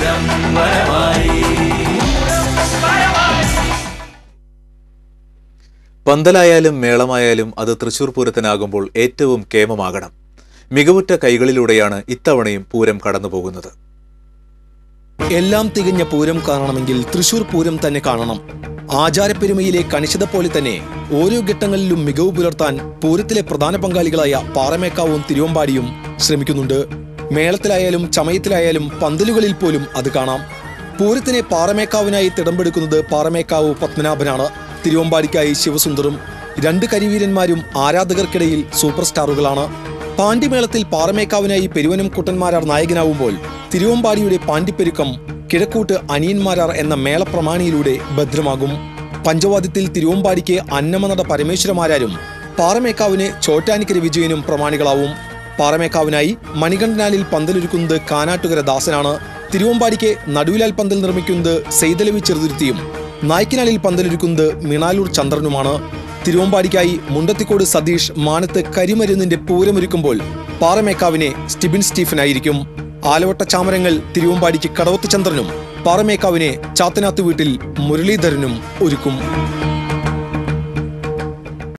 പൂരം വരമായി പന്തലായാലും മേളമായാലും അത് തൃശൂർ പൂരത്തിനാകുമ്പോൾ ഏറ്റവും കേമമാകണം മികവുറ്റ കൈകളിലൂടെയാണ് ഇത്തവണയും പൂരം കടന്നുപോകുന്നത് എല്ലാം തികഞ്ഞ പൂരം കാണണമെങ്കിൽ തൃശൂർ പൂരം തന്നെ കാണണം ആചാരപ്പെരുമയിലെ കണിശത പോലെ തന്നെ ഓരോ ഘട്ടങ്ങളിലും മികവ് പുലർത്താൻ പൂരത്തിലെ പ്രധാന പങ്കാളികളായ പാറമേക്കാവും തിരുവമ്പാടിയും ശ്രമിക്കുന്നുണ്ട് മേളത്തിലായാലും ചമയത്തിലായാലും പന്തലുകളിൽ പോലും അത് കാണാം പൂരത്തിനെ പാറമേക്കാവിനായി തിടമ്പെടുക്കുന്നത് പാറമേക്കാവ് പത്മനാഭനാണ് തിരുവമ്പാടിക്കായി ശിവസുന്ദറും രണ്ട് കരിവീരന്മാരും ആരാധകർക്കിടയിൽ സൂപ്പർ സ്റ്റാറുകളാണ് പാണ്ഡിമേളത്തിൽ പാറമേക്കാവിനായി പെരുവനം കുട്ടന്മാരാർ നായകനാവുമ്പോൾ തിരുവമ്പാടിയുടെ പാണ്ഡിപ്പെരുക്കം കിഴക്കൂട്ട് അനിയന്മാരാർ എന്ന മേളപ്രമാണിയിലൂടെ ഭദ്രമാകും പഞ്ചവാദ്യത്തിൽ തിരുവമ്പാടിക്ക് അന്നമനട പരമേശ്വരമാരാരും പാറമേക്കാവിന് ചോറ്റാനിക്കര വിജയനും പ്രമാണികളാവും പാറമേക്കാവിനായി മണികണ്ഠനാലിൽ പന്തലൊരുക്കുന്നത് കാനാട്ടുകര ദാസനാണ് തിരുവമ്പാടിക്ക് നടുവിലാൽ പന്തൽ നിർമ്മിക്കുന്നത് സെയ്തലവി ചെറുതുരുത്തിയും നായ്ക്കനാലിൽ പന്തലൊരുക്കുന്നത് മിണാലൂർ ചന്ദ്രനുമാണ് തിരുവമ്പാടിക്കായി മുണ്ടത്തിക്കോട് സതീഷ് മാനത്ത് കരിമരുന്നിന്റെ പൂരമൊരുക്കുമ്പോൾ പാറമേക്കാവിനെ സ്റ്റിബിൻ സ്റ്റീഫനായിരിക്കും ആലവട്ട ചാമരങ്ങൾ തിരുവമ്പാടിക്ക് കടവത്ത് ചന്ദ്രനും പാറമേക്കാവിനെ ചാത്തനാത്ത് വീട്ടിൽ മുരളീധരനും ഒരുക്കും